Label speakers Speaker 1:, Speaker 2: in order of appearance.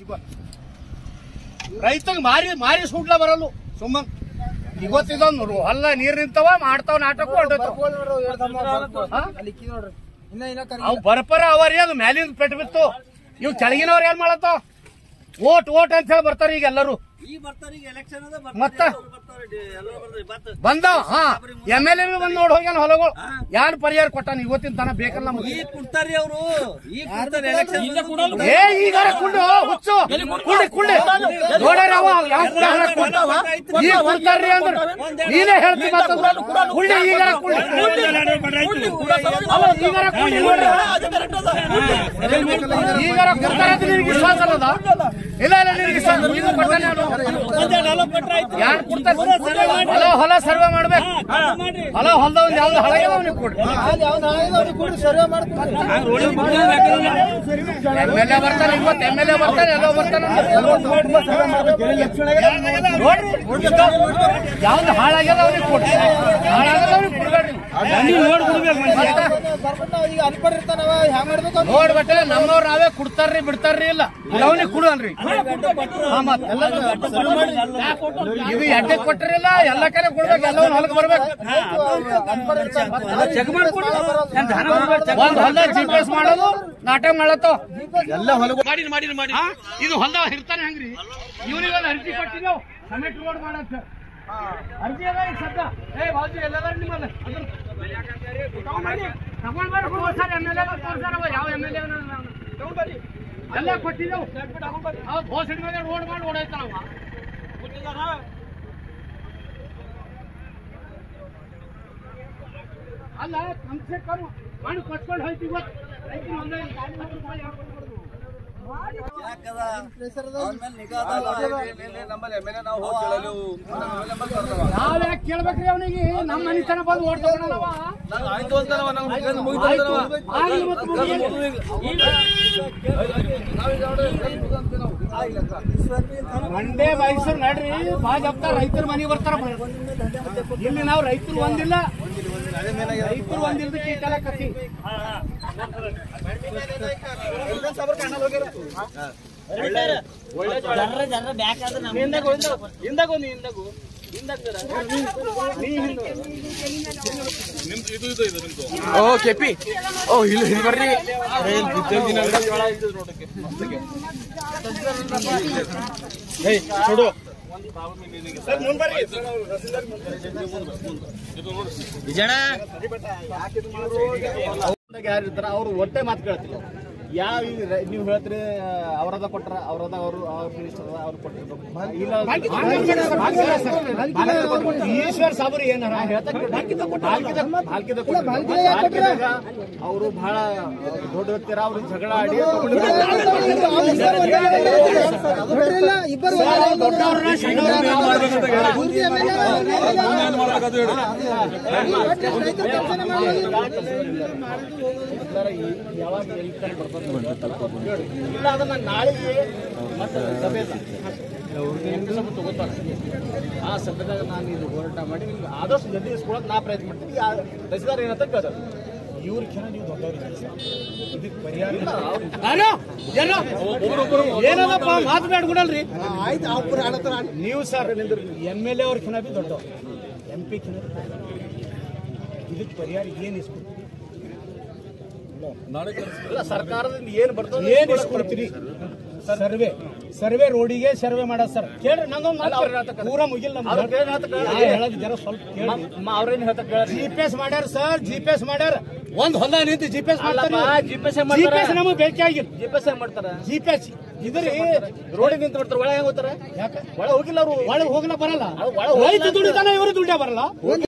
Speaker 1: ರೈತಗ್ ಮಾರಿ ಮಾರಿ ಸುಡ್ಲ ಬರಲ್ಲ ಸುಮ್ಮನ್ ಇವತ್ತಿದೊಂದು ಹೊಲ ನೀರ್ ನಿಂತವ ಮಾಡ್ತಾವ ನಾಟಕ ಹೊರಟೋತಾವ ಹಾ?
Speaker 2: ಇನ್ನ ಇನ್ನ ಕರಿ
Speaker 1: ಅವ್ ಬರ್ಪರ ಅವರಿ ಅದು ಮ್ಯಾಲಿಂದ ಪೆಟ್ಟು ಬಿತ್ತು ಇವ್ ಕೆಳಗಿನವ್ರು ಏನ್ ಮಾಡತ್ತೋ ಓಟ್ ಓಟ್ ಅಂತ ಹೇಳಿ ಬರ್ತಾರ ಈಗ ಎಲ್ಲರೂ
Speaker 3: ಈಗ ಬರ್ತಾರೆ ಈಗ ಎಲೆಕ್ಷನ್ ಅದ
Speaker 1: ಮತ್ತ?
Speaker 3: ಬರ್ತಾರೆ ಎಲ್ಲರೂ ಬರ್ತಾರೆ ಬತ್ತ
Speaker 1: ಬಂದಾವ ಹಾ ಎಮ್ ಎಲ್ ಎ ಬಂದ್ ನೋಡ್ ಹೋಗ್ಯಾನ ಹೊಲಗಳು ಯಾರು ಪರಿಹಾರ ಕೊಟ್ಟಾನ ಇವತ್ತಿನ ತನ ಬೇಕಲ್ಲ ನಮಗೆ
Speaker 3: ಈಗ ಕೊಡ್ತಾರ್ರಿ ಅವರು ಈಗ ಕೊಡ್ತಾರೆ ಎಲೆಕ್ಷನ್
Speaker 1: ಏ ಈಗ ಕುಂಡು ಹುಚ್ಚು ಕುಂಡಿ ಕುಂಡಿ ನೋಡ್ಯಾರ ಅವ ಯಾವ ಕಾರಣ ಕೊಡ್ತಾವ? ಈಗ ಕೊಡ್ತಾರ್ರಿ ಅಂದ್ರ ನೀನೇ ಹೇಳ್ತಿ ಮತ್ತಂದ್ರ ಕುಂಡಿ ಈಗ ಕುಂಡಿ ಅಲ್ಲ ಈಗಾರ ಕುಂಡಿ ನೋಡ್ರಿ ಈಗಾರ ಕೊಡ್ತಾರ ಅಂತ ನಿನಗೆ ವಿಶ್ವಾಸ ಅಲ್ಲದ ಇಲ್ಲ ಇಲ್ಲ ನಿನಗೆ ವಿಶ್ವಾಸ ಇದು ಕೊಟ್ಟಾನೆ ಅವನು. ಯಾರು ಕೊಡ್ತಾರೆ ಹೊಲ ಹೊಲ ಸರ್ವೆ ಮಾಡ್ಬೇಕು ಹೊಲ ಹೊಲದ ಒಂದು ಯಾವ್ದು ಹಳಗ್ಯದ ಅವ್ನಿಗೆ ಕೊಡ್ರಿ
Speaker 2: ಸರ್ವೆ ಮಾಡ್ತಾರೆ
Speaker 1: ಎಮ್ ಎಲ್ ಎ ಬರ್ತಾನೆ ಇವತ್ತು ಎಮ್ ಎಲ್ ಎ ಬರ್ತಾನೆ ಎಲ್ಲೋ ಬರ್ತಾನೆ ನೋಡ್ರಿ ಯಾವ್ದು ಹಾಳಾಗ್ಯದ ಅವ್ನಿಗೆ ಕೊಡ್ರಿ ಹಾಳಾಗ್ಯದ ಅವ್ನಿಗೆ ಕೊಡ್ಬೇಡ್ರಿ ನೋಡಿ
Speaker 2: ಈಗ ಅನ್ಪಡ್ ಇರ್ತಾನವ ಹ್ಯಾಂಗ ಮಾಡ್ಬೇಕು ಅವ್ನು?
Speaker 1: ನೋಡ್ಬಿಟ್ರೆ ನಮ್ಮವ್ರು ನಾವೇ ಕುಡ್ತಾರ್ರಿ ಬಿಡ್ತಾರ್ರಿ ಇಲ್ಲ ಅವನಿಗೆ ಕುಡನ್ರಿ ಹಾ ಮತ್ತ್ ಎಲ್ಲ ಇದು ಎಡ್ಡೆ ಕೊಟ್ಟರಿಲ್ಲ ಎಲ್ಲ ಕಡೆ ಕೊಡ್ಬೇಕು ಎಲ್ಲ ಹೊಲಕ್ಕೆ ಬರ್ಬೇಕು
Speaker 2: ಅನ್ಪಡ್ ಇರ್ತಾನ.
Speaker 1: ಒಂದ್ ಹೊಲ ಜಿ ಪಿ ಎಸ್ ಮಾಡೋದು ನಾಟಕ ಮಾಡತ್ತೋ ಎಲ್ಲ ಹೊಲ ಮಾಡಿ ಮಾಡಿ ಮಾಡಿ ಇದು ಹೊಲದಾಗ ಹಿರ್ತಾನೆ ಹಂಗ್ರಿ ಇವ್ರಿಗೆ ಒಂದು ಅರ್ಜಿ ಕೊಟ್ಟಿದ್ದೇವು ಸಮೇಟ್ ರೋಡ್ ಮಾಡಂತ ಅರ್ಜಿ ಅದ ಈಗ ಸದ್ದ ಏ ಬಾಜು ಎಲ್ಲದ ನಿಮ್ಮಲ್ಲ ತಗೊಂಡ್ ಬರ್ರಿ ತೋರ್ಸಾರ ಎಮ್ ಎಲ್ ಎ ತೋರ್ಸಾರವ ಯಾವ ಎಮ್ ಎಲ್ ಎ ಎಲ್ಲ ಕೊಟ್ಟಿದ್ದೆವು ಅವ್ರು ಘೋಷಣೆ ಮೇಲೆ ರೋಡ್ ಮಾಡಿ ಓಡಾಯ್ತಾರವ ಅಲ್ಲ ಕಮ್ಸೆ ಕಮ್ ಮಾಡಿ ಕೊಟ್ಕೊಂಡು ಹೋಯ್ತು ಇವತ್ತು ರೈತರು ಒಂದೇ ಐವತ್ತು ರೂಪಾಯಿ ಯಾಕ್ ಕೊಡ್ಬಾರ್ದು? ನಾವ್ ಯಾಕೆ ಕೇಳ್ಬೇಕ್ರಿ ಅವನಿಗೆ ನಮ್ಮ ಮನಿತನ ಬಂದು ಓಡ್ತಾನವ ಆಗ್ಲಿ ಮತ್ತು ಮುಗಿಲಿ. ಮಂಡ್ಯ ಮೈಸೂರು ನಡ್ರಿ ಬಾ ಜಪ್ತ ರೈತರ ಮನೆಗೆ ಬರ್ತಾರ ಇಲ್ಲಿ ನಾವು ರೈತರು ಒಂದಿಲ್ಲ ರೈತರು ಒಂದಿಲ್ದಕ್ಕೆ ಈ ಕಾಲ ಕತ್ತಿ
Speaker 4: ಓ ಕೆಪಿ ಓ ಇಲ್ಲಿ ಇಲ್ಲಿ ಬರ್ರಿ
Speaker 1: ಯಾರು ಇರ್ತಾರ ಅವ್ರು ಹೊಟ್ಟೆ ಮಾತು ಕೇಳ್ತಿಲ್ಲ ಯಾವ ಈಗ ರೈ- ನೀವು ಹೇಳ್ತೀರಿ ಅವರದ ಕೊಟ್ರ ಅವರದ ಅವರು ಅವ್ರ ಮಿನಿಸ್ಟರ್ ಅವ್ರು ಕೊಟ್ಟಿರ್ಬೇಕು ಇಲ್ಲ ಈಶ್ವರ್ ಸಾಬರಿ ಏನಾರ ಅವರು ಬಹಳ ದೊಡ್ಡ ವ್ಯಕ್ತಿರ ಅವ್ರು ಜಗಳ ಆಡಿ
Speaker 2: ನೋಡ್ರಿಲ್ಲ, ಇಬ್ಬರು
Speaker 1: ದೊಡ್ಡವ್ರನ್ನ ಸಣ್ಣವ್ರನ್ನ
Speaker 2: ಬೂದಿ ಎಮ್ಮೆಲ್ಯೆ, ರೈತರ ಕೆಲ್ಸನೇ ಮಾಡೋದು.
Speaker 1: ಯಾವಾಗ ಎಲ್ಲಿ ತನಕ ಬರ್ಬೋದು ನೋಡಿ. ಇಲ್ಲ ಅದನ್ನ ನಾಳೆಗೆ ಮತ್ತೆ ಸಭೆ ಇಲ್ಲ. ಹೆಂಗ್ ಸ್ವಲ್ಪ ತಗೋತಾರೆ ಆ ಸಭೆದಾಗ ನಾನು ಇದು ಹೋರಾಟ ಮಾಡಿ ನಿಮ್ಗೆ ಆದಷ್ಟು ಜಲ್ದಿ ಇಸ್ಕೊಳಕ್ ನಾ ಪ್ರಯತ್ನ ಮಾಡ್ತೀನಿ ಯಾ- ತಹಸೀಲ್ದಾರ್ ಏನಂತ ಕೇಳ್ತಾರೆ ಇವ್ರ ಕ್ಷಣ ನೀವು ದೊಡ್ಡವ್ರಿಗೆ ಇದಕ್ಕೆ ಪರಿಹಾರ ಏನೋ ಏನೋ ಏನದಪ್ಪ ಮಾತು ಬೇಡ್ಬಿಡಲ್ರಿ
Speaker 2: ಆಯ್ತು ಅವ್ರ ಆಡತ್ತಾರ
Speaker 1: ನೀವು ಸರ್ ಎಮ್ ಎಲ್ ಎ ಅವ್ರ ಕ್ಷಣ ಬಿ ದೊಡ್ಡ ಎಂ ಪಿ ಕ್ಷಣ ಇದಕ್ಕೆ ಪರಿಹಾರ ಏನು ಇಸ್ಕೊಡ್ತೀರಿ ಇಲ್ಲ ಸರ್ಕಾರದಿಂದ ಏನು ಬರ್ತದೆ ಏನು ಇಸ್ಕೊಡ್ತೀರಿ ಸರ್ವೆ ಸರ್ವೆ ರೋಡಿಗೆ ಸರ್ವೆ ಮಾಡೋದು ಸರ್ ಕೇಳ್ರಿ ನಂದೊಂದು ಪೂರ ಮುಗಿಲ್ಲ ಹೇಳೋದು ಜರ ಸ್ವಲ್ಪ ಕೇಳಿ ಅವ್ರೇನ್ ಹೇಳ್ತಾರೆ ಜಿ ಪಿ ಎಸ್ ಮಾಡ್ಯಾರ ಸರ್ ಜಿ ಪಿ ಎಸ್ ಮಾಡ್ಯಾರ ಒಂದ್ ಹೊಲ ನಿಂತು G P S G P S G P S ನಮಗೆ ಬೇಕಾಗಿಲ್ಲ ಜಿ ಪಿ ಎಸ್ ಮಾಡ್ತಾರ ಜಿ ಪಿ ಎಸ್ ಇದ್ರಿ ರೋಡಿಗೆ ನಿಂತು ಬಿಡ್ತಾರೆ ಒಳಗೆ ಹೆಂಗ್ ಹೋಗ್ತಾರ ಯಾಕೆ ಒಳಗೆ ಹೋಗಿಲ್ಲ ಅವರು ಒಳಗೆ ಹೋಗ್ಲಾ ಬರಲ್ಲ ರೈತ ದುಡಿತಾನೆ ಇವರು ದುಡ್ಡ ಬರಲ್ಲ